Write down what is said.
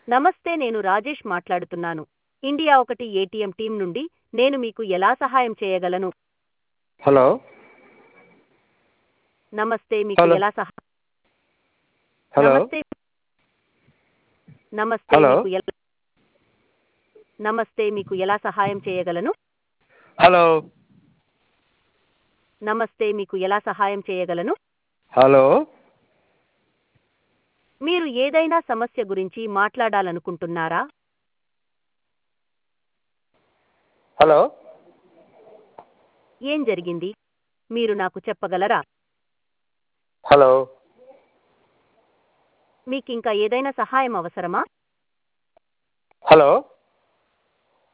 నమస్తే నేను రాజేష్ మాట్లాడుతున్నాను ఇండియా ఒకటి ఏటీఎం టీం నుండి నేను మీకు ఎలా సహాయం చేయగలను హలో నమస్తే మీకు హలో. ఎలా సహా హలో నమస్తే నమస్తే హలో. మీకు ఎలా నమస్తే మీకు ఎలా సహాయం చేయగలను హలో నమస్తే మీకు ఎలా సహాయం చేయగలను హలో మీరు ఏదైనా సమస్య గురించి మాట్లాడాలనుకుంటున్నారా హలో ఏం జరిగింది మీరు నాకు చెప్పగలరా హలో మీకింకా ఏదైనా సహాయం అవసరమా హలో